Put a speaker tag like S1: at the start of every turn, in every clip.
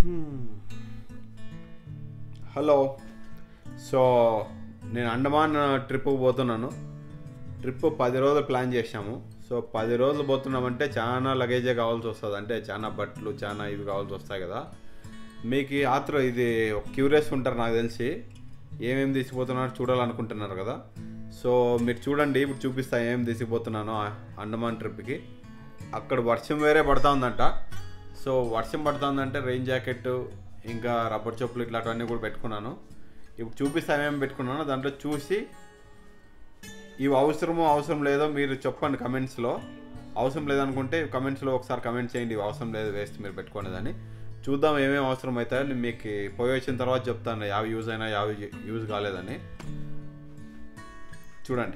S1: hello so నేను Andaman trip పోతున్నాను trip పది రోజులు ప్లాన్ చేసాము సో పది రోజులు పోతున్నామంటే చాలా లగేజే కావాల్సి వస్తుంది అంటే చాలా బట్టలు చాలా ఇవి కావాల్సి వస్తాయి కదా మీకు ఆత్ర ఇది క్యూరియస్ ఉంటారు నాకు తెలిసి ఏమేమి తీసుకుపోతున్నారో చూడాలనుకుంటున్నారు కదా సో మీరు చూడండి ఇప్పుడు చూపిస్తా ఏమేమి తీసుకుపోతున్నానో ఆ అండమాన్ ట్రిప్కి అక్కడ వర్షం వేరే పడతా ఉందంట సో వర్షం పడతా ఉందంటే రెయిన్ జాకెట్ ఇంకా రబ్బర్ చెప్పులు ఇట్లాంటివన్నీ కూడా పెట్టుకున్నాను ఇప్పుడు చూపిస్తా ఏమేమి పెట్టుకున్నానో దాంట్లో చూసి ఇవి అవసరమో అవసరం లేదో మీరు చెప్పండి కమెంట్స్లో అవసరం లేదనుకుంటే కమెంట్స్లో ఒకసారి కమెంట్ చేయండి ఇవి అవసరం లేదు వేస్ట్ మీరు పెట్టుకునేదని చూద్దాం ఏమేమి అవసరం అవుతాయో నేను మీకు పోయి వచ్చిన తర్వాత చెప్తాను యావి యూజ్ అయినా యావి యూజ్ కాలేదని చూడండి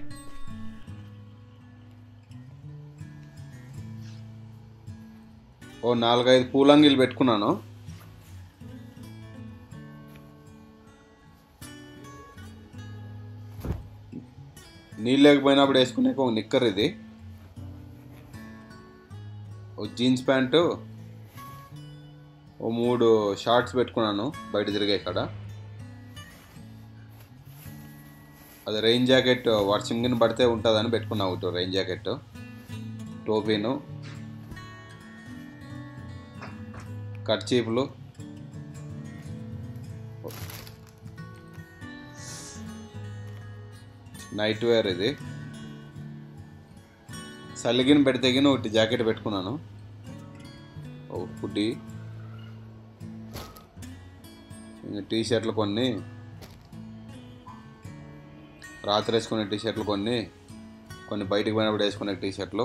S1: ఓ నాలుగైదు పూలంగిలు పెట్టుకున్నాను నీళ్ళు లేకపోయినప్పుడు వేసుకునే ఒక నిక్కర్ ఇది ఓ జీన్స్ ప్యాంటు ఓ మూడు షార్ట్స్ పెట్టుకున్నాను బయట తిరిగే కాడ అది రెయిన్ జాకెట్ వర్షం కింద పడితే ఉంటుందని పెట్టుకున్నా ఒకటి రెయిన్ జాకెట్ టోపీను కర్చీపులు నైట్ వేర్ ఇది చలిగిన పెడితేగిన ఒకటి జాకెట్ పెట్టుకున్నాను ఒక ఫుడ్డి ఇంకా టీ షర్ట్లు కొన్ని రాత్రి వేసుకునే టీ షర్ట్లు కొన్ని కొన్ని బయటికి పోయినప్పుడు వేసుకునే టీ షర్ట్లు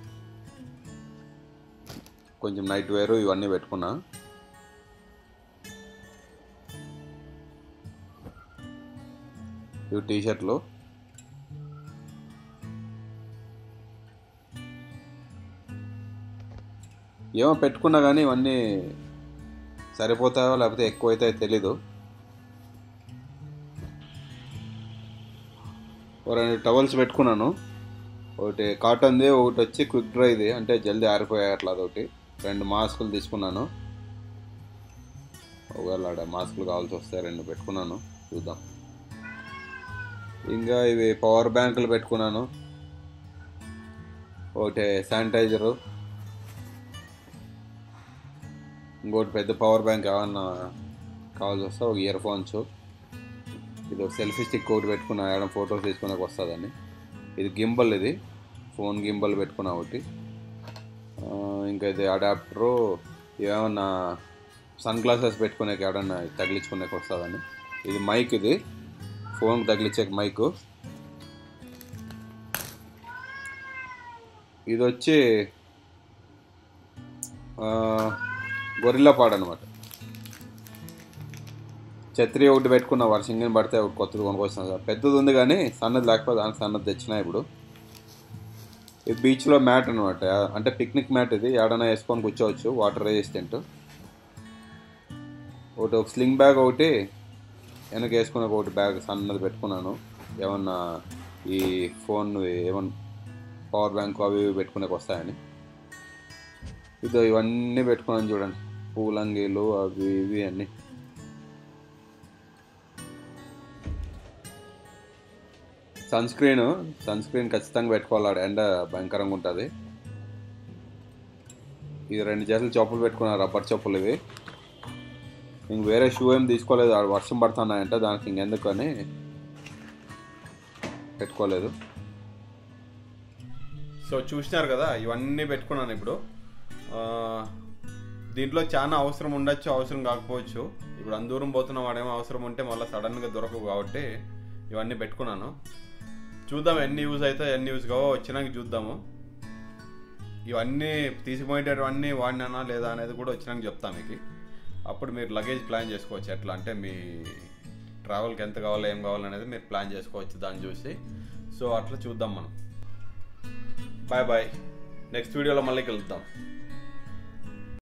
S1: కొంచెం నైట్ వేరు ఇవన్నీ పెట్టుకున్నా ఇవి టీ షర్ట్లు ఏమో పెట్టుకున్నా కానీ ఇవన్నీ సరిపోతాయో లేకపోతే ఎక్కువ అవుతాయో తెలీదు ఓ రెండు టవల్స్ పెట్టుకున్నాను ఒకటి కాటన్ది ఒకటి వచ్చి క్విక్ డ్రైది అంటే జల్దీ ఆరిపోయాయి అట్లా అదొకటి రెండు మాస్కులు తీసుకున్నాను ఒకవేళ ఆడ మాస్కులు కావాల్సి వస్తాయి రెండు పెట్టుకున్నాను చూద్దాం ఇంకా ఇవి పవర్ బ్యాంకులు పెట్టుకున్నాను ఒకటి శానిటైజరు ఇంకోటి పెద్ద పవర్ బ్యాంక్ ఏమన్నా కావాల్సి వస్తే ఒక ఇయర్ ఫోన్స్ ఇది ఒక సెల్ఫీ స్టిక్ ఒకటి పెట్టుకున్నా ఏమైనా ఫొటోస్ తీసుకునే వస్తుందని ఇది గింబల్ ఇది ఫోన్ గింబల్ పెట్టుకున్నా ఒకటి ఆ, ఇంకా ఇది అడాప్టరు ఏమన్నా సన్ గ్లాసెస్ పెట్టుకునే ఏడన్నా తగిలించుకునే వస్తుందని ఇది మైక్ ఇది ఫోన్ తగిలించే మైక్ ఇది వచ్చి ఆ, గొరిల్లా పాడు అనమాట ఛత్రి ఒకటి పెట్టుకున్న వర్షం కింద పడితే ఒకటి కొత్తది కొనుక్కొచ్చిన సార్ పెద్దది ఉంది కానీ సన్నది లేకపోతే దానికి సన్నది తెచ్చినా ఇప్పుడు ఇది బీచ్లో మ్యాట్ అనమాట అంటే పిక్నిక్ మ్యాట్ ఇది ఏడైనా వేసుకొని కూర్చోవచ్చు వాటర్ రెసిస్టెంట్ ఒకటి ఒక స్లింగ్ బ్యాగ్ ఒకటి వెనక వేసుకుని ఒకటి బ్యాగ్ సన్నది పెట్టుకున్నాను ఏమన్నా ఈ ఫోన్ ఏమన్నా పవర్ బ్యాంక్ అవి ఇవి పెట్టుకునేకి వస్తాయని ఇదో ఇవన్నీ పెట్టుకున్నాను చూడండి పూలంగీలు అవి ఇవి అన్నీ సన్ స్క్రీన్ సన్ స్క్రీన్ ఖచ్చితంగా పెట్టుకోవాలి ఆడ ఎండ భయంకరంగా ఉంటుంది ఇది రెండు జతలు చెప్పులు పెట్టుకున్నారు రబ్బర్ చెప్పులు ఇవి ఇంక వేరే షూ ఏం తీసుకోలేదు ఆడ వర్షం పడుతున్నాయంటే దానికి ఇంకెందుకు అని పెట్టుకోలేదు సో చూసినారు కదా ఇవన్నీ పెట్టుకున్నాను ఇప్పుడు ఆ, దీంట్లో చాలా అవసరం ఉండొచ్చు అవసరం కాకపోవచ్చు ఇప్పుడు అందూరం పోతున్న వాడేమో అవసరం ఉంటే మళ్ళీ సడన్గా దొరకవు కాబట్టి ఇవన్నీ పెట్టుకున్నాను చూద్దాం ఎన్ని యూజ్ అవుతాయి ఎన్ని యూజ్ కావో వచ్చినాక చూద్దాము ఇవన్నీ తీసుకుపోయేటవన్నీ వాడినానా లేదా అనేది కూడా వచ్చినాక చెప్తాం మీకు అప్పుడు మీరు లగేజ్ ప్లాన్ చేసుకోవచ్చు ఎట్లా అంటే మీ ట్రావెల్కి ఎంత కావాలో ఏం కావాలనేది మీరు ప్లాన్ చేసుకోవచ్చు దాన్ని చూసి సో అట్లా చూద్దాం మనం బాయ్ బాయ్ నెక్స్ట్ వీడియోలో మళ్ళీ కలుద్దాం